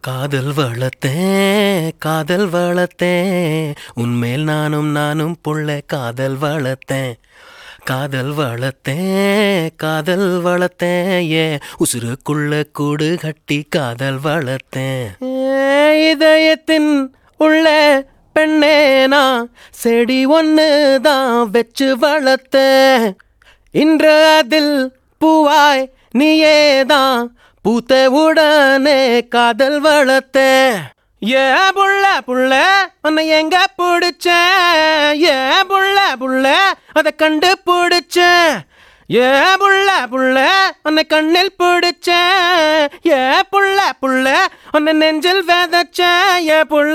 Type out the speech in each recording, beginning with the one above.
காதல் வளர்த்தேன் காதல் வளர்த்தேன் உன்மேல் நானும் நானும் புள்ள காதல் வளர்த்தேன் காதல் வளர்த்தேன் காதல் வளர்த்தேன் ஏ உசுருக்குள்ள கூடு கட்டி காதல் வளர்த்தேன் ஏ, இதயத்தின் உள்ள பெண்ணே நான் செடி ஒன்று தான் வச்சு வளர்த்தேன் இன்று அதில் பூவாய் நீயேதான் பூத்த உடனே காதல் வளர்த்த ஏ புள்ள புள்ள உன்னை எங்க பிடிச்ச ஏ புள்ள புள்ள அதை கண்டு பிடிச்ச ஏ புள்ள புள்ள உன்னை கண்ணில் பிடிச்ச ஏ புள்ள புள்ள உன்னை நெஞ்சில் விதைச்ச ஏ புள்ள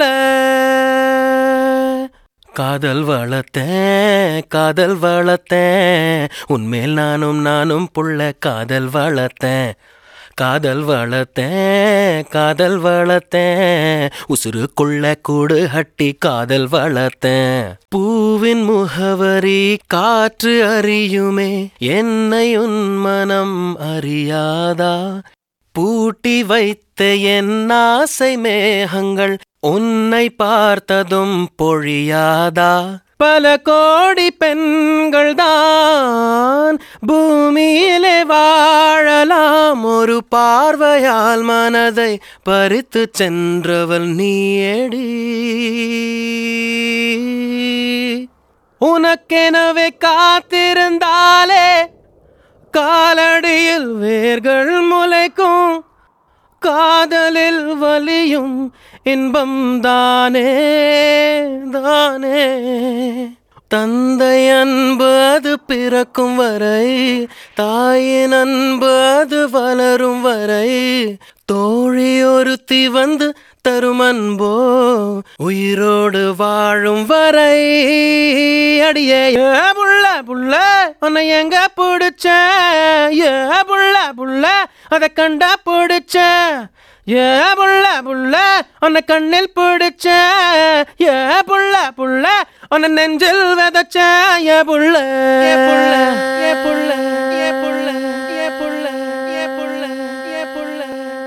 காதல் வளர்த்தேன் காதல் வளர்த்தேன் உன்மேல் நானும் நானும் புள்ள காதல் வளர்த்தேன் காதல் வளர்த்தேன் காதல் வளர்த்தேன் உசுருக்குள்ள கூடு ஹட்டி காதல் வளர்த்தேன் பூவின் முகவரி காற்று அறியுமே என்னை உன் மனம் அறியாதா பூட்டி வைத்த என் ஆசை மேகங்கள் உன்னை பார்த்ததும் பொழியாதா பல கோடி பெண்கள் தான் பூமியிலே வாழலாம் ஒரு பார்வையால் மனதை பறித்து சென்றவள் நீயடி உனக்கெனவே காத்திருந்தாலே காலடியில் வேர்கள் முளைக்கும் காதலில் வலியும் இன்பம் தானே தானே தந்தை அன்பு அது பிறக்கும் வரை தாயின் அன்பு அது வளரும் வரை தோழி ஒருத்தி வந்து தரும் அன்போ உயிரோடு வாழும் வரை அடியே ஏ புள்ள புள்ள உன்னை எங்க பிடிச்ச ஏ புள்ள புள்ள அதை கண்டா பிடிச்ச ஏ புள்ள புள்ள உன்னை கண்ணில் பிடிச்ச ஏ புள்ள புள்ள உன்னை நெஞ்சில் விதைச்ச ஏ புள்ள ஏ புள்ள ஏ புள்ள ஏ புள்ள ஏ புள்ள ஏ புள்ள ஏ புள்ள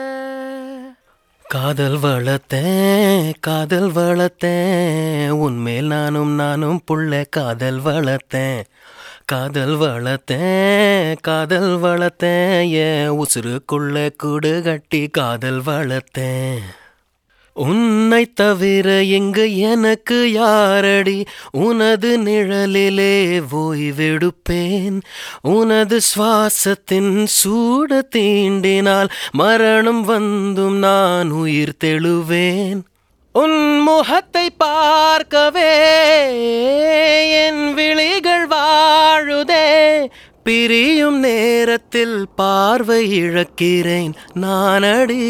காதல் வளர்த்தேன் காதல் வளர்த்தேன் உன்மேல் நானும் நானும் புள்ள காதல் வளர்த்தேன் காதல் வளர்த்தேன் காதல் வளர்த்தேன் ஏன் உசுருக்குள்ள கூடு கட்டி காதல் வளர்த்தேன் உன்னை தவிர எங்கு எனக்கு யாரடி உனது நிழலிலே ஓய்வெடுப்பேன் உனது சுவாசத்தின் சூடு தீண்டினால் மரணம் வந்தும் நான் உயிர் தெழுவேன் உன் முகத்தை பார்க்கவே என் விழிகள் வாழுதே பிரியும் நேரத்தில் பார்வை இழக்கிறேன் நானடி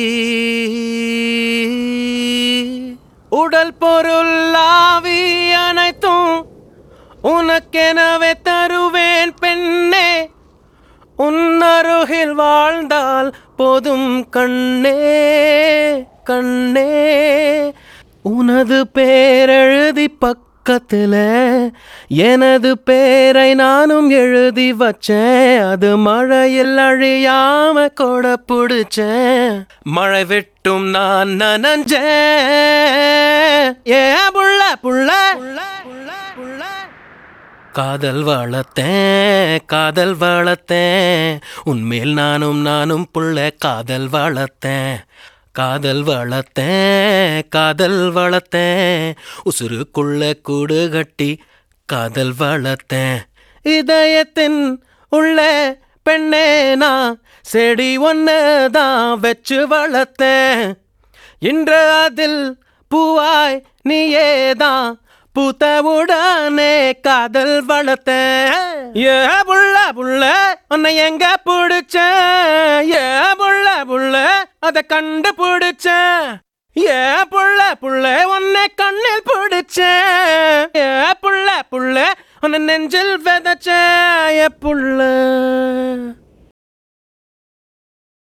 உடல் பொருள் ஆவி அனைத்தும் உனக்கெனவே தருவேன் பெண்ணே உன் அருகில் வாழ்ந்தால் போதும் கண்ணே கண்ணே உனது பேரெழுதி பக்கத்துல எனது பேரை நானும் எழுதி வச்சேன் அது மழையில் அழியாம கொட பிடிச்சேன் மழை விட்டும் நான் நனஞ்சேன் ஏ புள்ள புள்ள புள்ள புள்ள காதல் வளர்த்தேன் காதல் வளர்த்தேன் உன்மேல் நானும் நானும் புள்ள காதல் வளர்த்தேன் காதல் வளர்த்தேன் காதல் வளர்த்தேன் உசுருக்குள்ள கூடு கட்டி காதல் வளர்த்தேன் இதயத்தின் உள்ள பெண்ணே நான் செடி ஒன்று தான் வச்சு வளர்த்தேன் இன்று அதில் பூவாய் நீயேதான் பூத்த உடனே காதல் வளர்த்தேன் ஏ புள்ள புள்ள உன்னை எங்க பிடிச்ச ஏ புள்ள புள்ள அதை கண்டு பிடிச்ச ஏ புள்ள புள்ள உன்னை கண்ணில் பிடிச்ச ஏ புள்ள புள்ள உன்னை நெஞ்சில் விதைச்ச ஏ புள்ள